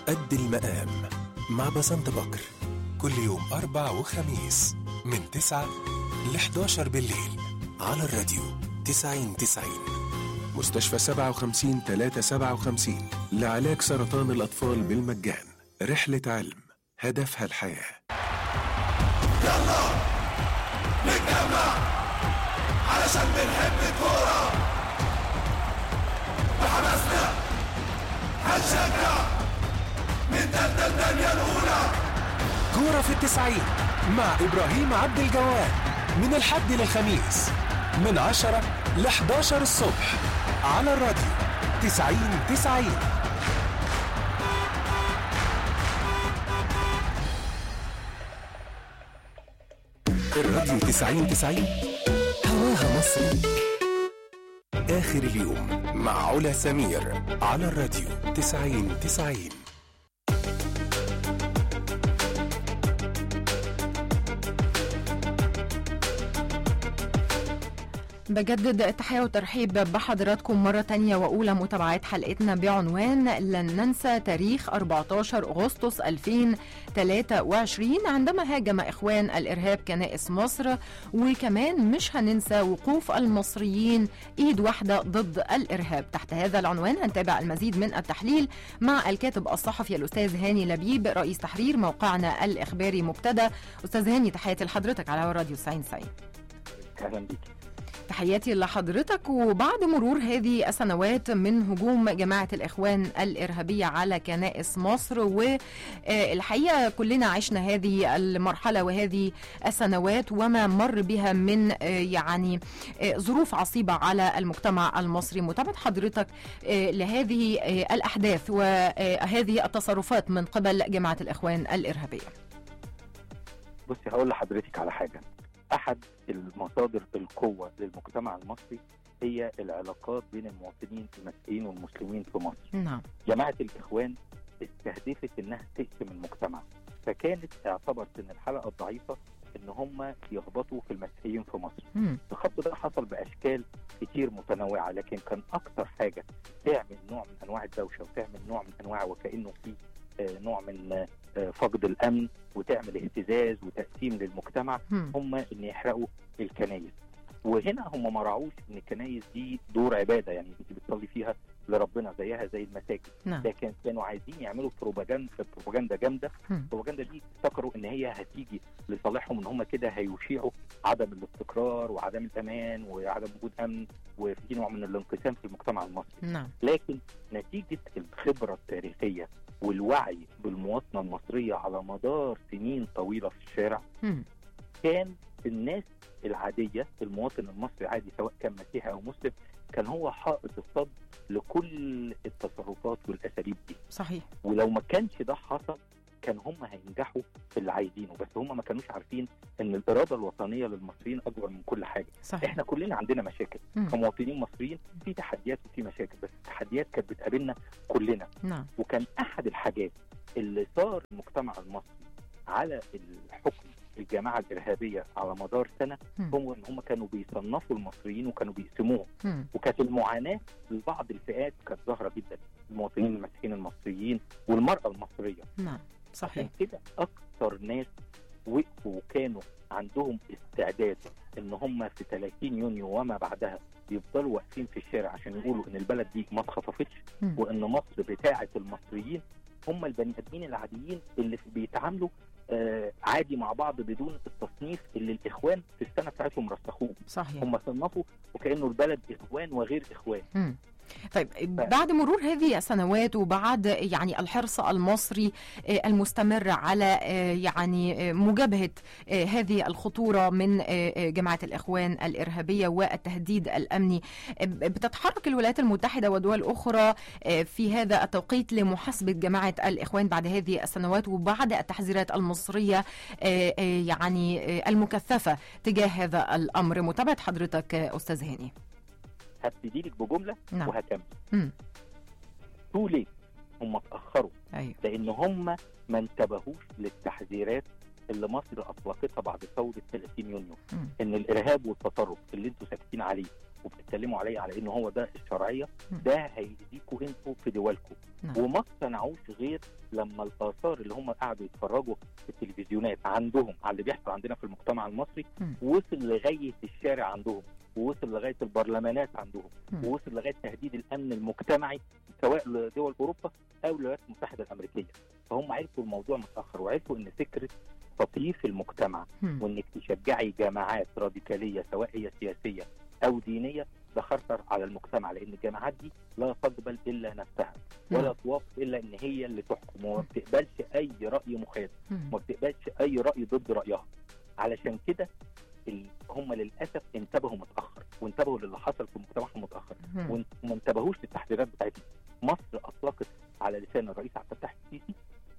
قد المقام مع بسنت بكر كل يوم أربع وخميس من 9 ل 11 بالليل على الراديو 90 90 مستشفى 57 357 لعلاج سرطان الأطفال بالمجان رحلة علم هدفها الحياة يلا نتجمع علشان بنحب الكورة بحماسنا هنشجع من تالتة الدنيا الأولى كورة في التسعين مع إبراهيم عبد الجواد من الحد للخميس من 10 ل 11 الصبح على الراديو 90 90 الراديو 90 90 هواها مصري آخر اليوم مع علا سمير على الراديو 90 90 بجدد التحية والترحيب بحضراتكم مرة تانية وأولى متابعات حلقتنا بعنوان لن ننسى تاريخ 14 أغسطس 2023 عندما هاجم إخوان الإرهاب كنائس مصر وكمان مش هننسى وقوف المصريين إيد واحدة ضد الإرهاب تحت هذا العنوان هنتابع المزيد من التحليل مع الكاتب الصحفي الأستاذ هاني لبيب رئيس تحرير موقعنا الإخباري مبتدى أستاذ هاني تحياتي لحضرتك على راديو 90 90 اهلا بيك تحياتي لحضرتك وبعد مرور هذه السنوات من هجوم جماعة الإخوان الإرهابية على كنائس مصر والحقيقة كلنا عشنا هذه المرحلة وهذه السنوات وما مر بها من يعني ظروف عصيبة على المجتمع المصري متابعة حضرتك لهذه الأحداث وهذه التصرفات من قبل جماعة الإخوان الإرهابية بصي هقول لحضرتك على حاجه احد المصادر القوه للمجتمع المصري هي العلاقات بين المواطنين المسيحيين والمسلمين في مصر نعم جماعه الاخوان استهدفت انها تقسم المجتمع فكانت اعتبرت ان الحلقه الضعيفه ان هم يهبطوا في المسيحيين في مصر مم. الخط ده حصل باشكال كتير متنوعه لكن كان اكتر حاجه تعمل نوع من انواع الدوشه وتعمل نوع من انواع وكانه في آه، نوع من آه، فقد الامن وتعمل اهتزاز وتقسيم للمجتمع مم. هم ان يحرقوا الكنايس وهنا هم ما راعوش ان الكنايس دي دور عباده يعني انت بتصلي فيها لربنا زيها زي المساجد نعم لكن كانوا عايزين يعملوا بروباجندا بروباجندا جامده مم. البروباجندا دي افتكروا ان هي هتيجي لصالحهم ان هم كده هيشيعوا عدم الاستقرار وعدم الامان وعدم وجود امن وفي نوع من الانقسام في المجتمع المصري نعم لكن نتيجه الخبره التاريخيه والوعي بالمواطنه المصريه على مدار سنين طويله في الشارع مم. كان الناس العاديه المواطن المصري العادي سواء كان مسيحي او مسلم كان هو حائط الصد لكل التصرفات والاساليب دي صحيح ولو ما كانش ده حصل كان هم هينجحوا في اللي عايزينه بس هم ما كانوش عارفين ان الاراده الوطنيه للمصريين اكبر من كل حاجه صحيح احنا كلنا عندنا مشاكل مم. كمواطنين مصريين في تحديات وفي مشاكل بس التحديات كانت بتقابلنا كلنا نعم وكان احد الحاجات اللي صار المجتمع المصري على الحكم الجماعه الارهابيه على مدار سنه مم. هو ان هم كانوا بيصنفوا المصريين وكانوا بيقسموهم مم. وكانت المعاناه لبعض الفئات كانت ظاهره جدا المواطنين المسيحيين المصريين والمراه المصريه نعم صحيح عشان كده اكثر ناس وقفوا وكانوا عندهم استعداد ان هم في 30 يونيو وما بعدها يفضلوا واقفين في الشارع عشان يقولوا ان البلد دي ما اتخطفتش مم. وان مصر بتاعه المصريين هم البني ادمين العاديين اللي بيتعاملوا آه عادي مع بعض بدون التصنيف اللي الاخوان في السنه بتاعتهم رسخوه صحيح هم صنفوا وكانه البلد اخوان وغير اخوان مم. طيب بعد مرور هذه السنوات وبعد يعني الحرص المصري آه، المستمر على آه، يعني آه، مجابهة آه، هذه الخطورة من آه، آه، جماعة الإخوان الإرهابية والتهديد الأمني آه، بتتحرك الولايات المتحدة ودول أخرى آه، في هذا التوقيت لمحاسبة جماعة الإخوان بعد هذه السنوات وبعد التحذيرات المصرية آه، آه، يعني آه، المكثفة تجاه هذا الأمر متابعة حضرتك آه، أستاذ هاني هبتدي لك بجمله نعم وهكمل مم. تو ليت هم اتاخروا أيوه لان هم ما انتبهوش للتحذيرات اللي مصر اطلقتها بعد ثوره 30 يونيو مم. ان الارهاب والتطرف اللي انتوا ساكتين عليه وبتتكلموا عليه على ان هو ده الشرعيه مم. ده هيأذيكوا انتوا في دولكم نعم. وما اقتنعوش غير لما الاثار اللي هم قعدوا يتفرجوا في التلفزيونات عندهم على اللي بيحصل عندنا في المجتمع المصري مم. وصل لغايه الشارع عندهم ووصل لغايه البرلمانات عندهم مم. ووصل لغايه تهديد الامن المجتمعي سواء لدول اوروبا او الولايات المتحده الامريكيه فهم عرفوا الموضوع متاخر وعرفوا ان فكره تطييف المجتمع مم. وانك تشجعي جماعات راديكاليه سواء هي سياسيه او دينيه ده خطر على المجتمع لان الجماعات دي لا تقبل الا نفسها ولا نعم. توافق الا ان هي اللي تحكم وما بتقبلش اي راي مخالف مم. ما بتقبلش اي راي ضد رايها علشان كده ال- هم للاسف انتبهوا متاخر وانتبهوا للي حصل في مجتمعهم متاخر مم. وما انتبهوش للتحذيرات بتاعتهم مصر اطلقت على لسان الرئيس عبد الفتاح السيسي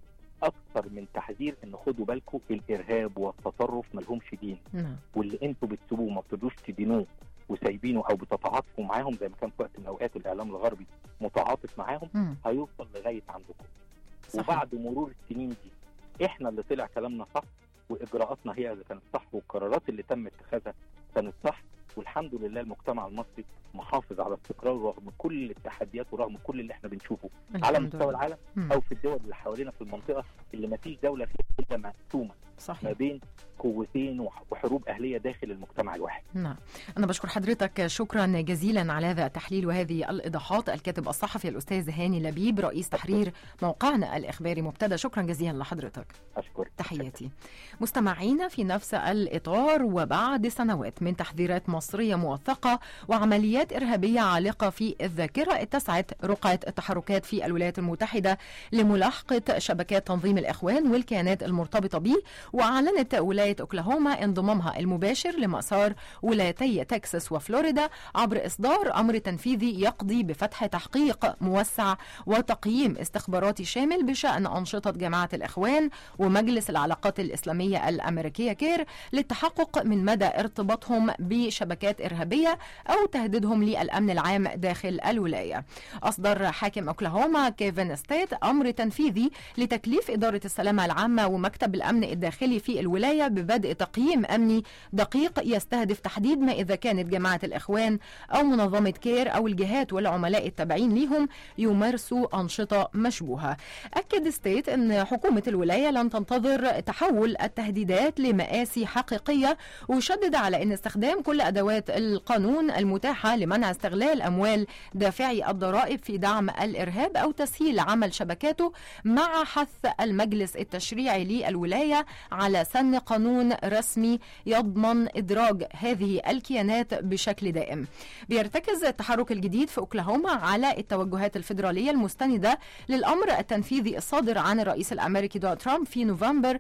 اكثر من تحذير ان خدوا بالكم الارهاب والتطرف ملهمش دين نعم واللي انتوا بتسيبوه ما بتردوش تدينوه وسايبينه او بتتعاطفوا معاهم زي ما كان في وقت من الاوقات الاعلام الغربي متعاطف معاهم مم. هيوصل لغايه عندكم صحيح. وبعد مرور السنين دي احنا اللي طلع كلامنا صح واجراءاتنا هي اللي كانت صح والقرارات اللي تم اتخاذها كانت صح والحمد لله المجتمع المصري محافظ على استقراره رغم كل التحديات ورغم كل اللي احنا بنشوفه على الحمد مستوى لله. العالم مم. او في الدول اللي حوالينا في المنطقه اللي ما فيش دوله فيها الا مقسومه ما صحيح بين قوتين وح- وحروب اهليه داخل المجتمع الواحد نعم أنا بشكر حضرتك شكرا جزيلا على هذا التحليل وهذه الإيضاحات الكاتب الصحفي الأستاذ هاني لبيب رئيس تحرير موقعنا الإخباري مبتدى شكرا جزيلا لحضرتك اشكرك تحياتي مستمعينا في نفس الإطار وبعد سنوات من تحذيرات مصرية موثقة وعمليات إرهابية عالقة في الذاكرة اتسعت رقعة التحركات في الولايات المتحدة لملاحقة شبكات تنظيم الإخوان والكيانات المرتبطة به وأعلنت ولاية أوكلاهوما انضمامها المباشر لمسار ولايتي تكساس وفلوريدا عبر إصدار أمر تنفيذي يقضي بفتح تحقيق موسع وتقييم استخباراتي شامل بشأن أنشطة جماعة الإخوان ومجلس العلاقات الإسلامية الأمريكية كير للتحقق من مدى ارتباطهم بشبكات إرهابية أو تهديدهم للأمن العام داخل الولاية أصدر حاكم أوكلاهوما كيفن ستيت أمر تنفيذي لتكليف إدارة السلامة العامة ومكتب الأمن الداخلي في الولاية ببدء تقييم أمني دقيق يستهدف تحديد ما إذا كانت جماعة الإخوان أو منظمة كير أو الجهات والعملاء التابعين لهم يمارسوا أنشطة مشبوهة أكد ستيت أن حكومة الولاية لن تنتظر تحول التهديدات لمآسي حقيقية وشدد على أن استخدام كل أدوات القانون المتاحة لمنع استغلال أموال دافعي الضرائب في دعم الإرهاب أو تسهيل عمل شبكاته مع حث المجلس التشريعي للولاية على سن قانون رسمي يضمن إدراج هذه الكيانات بشكل دائم بيرتكز التحرك الجديد في أوكلاهوما على التوجهات الفيدرالية المستندة للأمر التنفيذي الصادر عن الرئيس الأمريكي دونالد ترامب في نوفمبر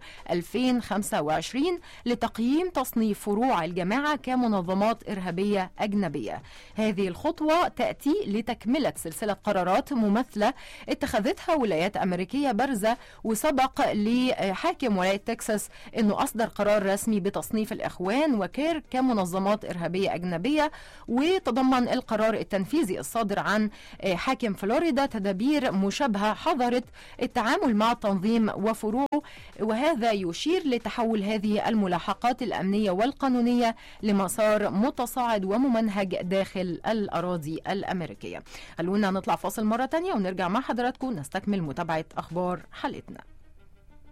2025 لتقييم تصنيف فروع الجماعة كمنظمات إرهابية أجنبية هذه الخطوة تأتي لتكملة سلسلة قرارات مماثلة اتخذتها ولايات أمريكية بارزة وسبق لحاكم ولاية تكساس أنه أصدر قرار رسمي بتصنيف الإخوان وكير كمنظمات إرهابية أجنبية وتضمن القرار التنفيذي الصادر عن حاكم فلوريدا تدابير مشابهة حظرت التعامل مع التنظيم وفروعه وهذا يشير لتحول هذه الملاحقات الأمنية والقانونية لمسار متصاعد وممنهج داخل الأراضي الأمريكية خلونا نطلع فاصل مرة تانية ونرجع مع حضراتكم نستكمل متابعة أخبار حلقتنا